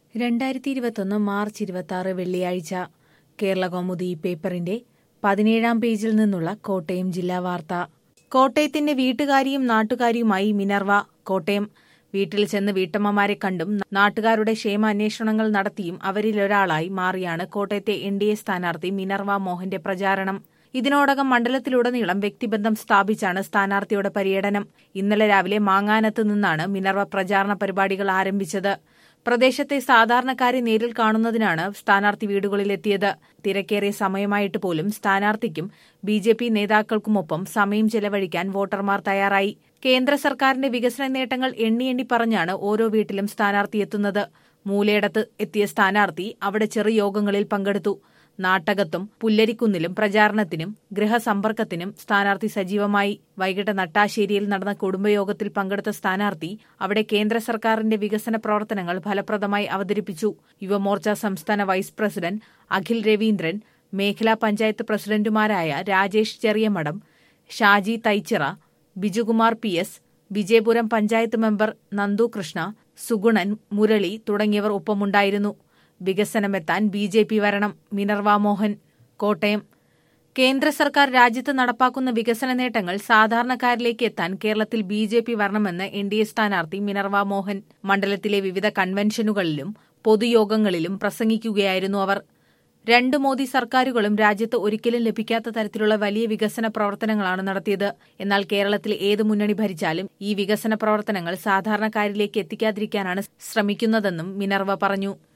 രണ്ടായിരത്തി ഇരുപത്തൊന്ന് മാർച്ച് ഇരുപത്തി ആറ് വെള്ളിയാഴ്ച കേരള കൗമുദി പേപ്പറിന്റെ പതിനേഴാം പേജിൽ നിന്നുള്ള കോട്ടയം ജില്ലാ വാർത്ത കോട്ടയത്തിന്റെ വീട്ടുകാരിയും നാട്ടുകാരിയുമായി മിനർവ കോട്ടയം വീട്ടിൽ ചെന്ന് വീട്ടമ്മമാരെ കണ്ടും നാട്ടുകാരുടെ ക്ഷേമാന്വേഷണങ്ങൾ നടത്തിയും അവരിലൊരാളായി മാറിയാണ് കോട്ടയത്തെ എൻ ഡി എ സ്ഥാനാർത്ഥി മിനർവ മോഹന്റെ പ്രചാരണം ഇതിനോടകം മണ്ഡലത്തിലുടനീളം വ്യക്തിബന്ധം സ്ഥാപിച്ചാണ് സ്ഥാനാർത്ഥിയുടെ പര്യടനം ഇന്നലെ രാവിലെ മാങ്ങാനത്ത് നിന്നാണ് മിനർവ പ്രചാരണ പരിപാടികൾ ആരംഭിച്ചത് പ്രദേശത്തെ സാധാരണക്കാരെ നേരിൽ കാണുന്നതിനാണ് സ്ഥാനാർത്ഥി വീടുകളിലെത്തിയത് തിരക്കേറിയ സമയമായിട്ട് പോലും സ്ഥാനാർത്ഥിക്കും ബി ജെ പി നേതാക്കൾക്കുമൊപ്പം സമയം ചെലവഴിക്കാൻ വോട്ടർമാർ തയ്യാറായി കേന്ദ്ര സർക്കാരിന്റെ വികസന നേട്ടങ്ങൾ എണ്ണി എണ്ണി പറഞ്ഞാണ് ഓരോ വീട്ടിലും സ്ഥാനാർത്ഥി എത്തുന്നത് മൂലയിടത്ത് എത്തിയ സ്ഥാനാർത്ഥി അവിടെ ചെറു യോഗങ്ങളിൽ പങ്കെടുത്തു നാട്ടകത്തും പുല്ലരിക്കുന്നിലും പ്രചാരണത്തിനും ഗൃഹസമ്പർക്കത്തിനും സ്ഥാനാർത്ഥി സജീവമായി വൈകിട്ട് നട്ടാശ്ശേരിയിൽ നടന്ന കുടുംബയോഗത്തിൽ പങ്കെടുത്ത സ്ഥാനാർത്ഥി അവിടെ കേന്ദ്ര സർക്കാരിന്റെ വികസന പ്രവർത്തനങ്ങൾ ഫലപ്രദമായി അവതരിപ്പിച്ചു യുവമോർച്ച സംസ്ഥാന വൈസ് പ്രസിഡന്റ് അഖിൽ രവീന്ദ്രൻ മേഖലാ പഞ്ചായത്ത് പ്രസിഡന്റുമാരായ Rajesh Cheriyamadam Shaji Thaichira Bijukumar P S Vijayapuram panchayat member Nandu Krishna Sugunan Murali തുടങ്ങിയവർ ഒപ്പമുണ്ടായിരുന്നു വികസനമെത്താൻ ബി ജെ പി വരണം മിനർവ മോഹൻ കോട്ടയം കേന്ദ്ര സർക്കാർ രാജ്യത്ത് നടപ്പാക്കുന്ന വികസന നേട്ടങ്ങൾ സാധാരണക്കാരിലേക്ക് എത്താൻ കേരളത്തിൽ ബി ജെ പി വരണമെന്ന് എൻ ഡി എ സ്ഥാനാർത്ഥി മിനർവ മോഹൻ മണ്ഡലത്തിലെ വിവിധ കൺവെൻഷനുകളിലും പൊതുയോഗങ്ങളിലും പ്രസംഗിക്കുകയായിരുന്നു അവർ രണ്ട് മോദി സർക്കാരുകളും രാജ്യത്ത് ഒരിക്കലും ലഭിക്കാത്ത തരത്തിലുള്ള വലിയ വികസന പ്രവർത്തനങ്ങളാണ് നടത്തിയത് എന്നാൽ കേരളത്തിൽ ഏത് മുന്നണി ഭരിച്ചാലും ഈ വികസന പ്രവർത്തനങ്ങൾ സാധാരണക്കാരിലേക്ക് എത്തിക്കാതിരിക്കാനാണ് ശ്രമിക്കുന്നതെന്നും മിനർവ പറഞ്ഞു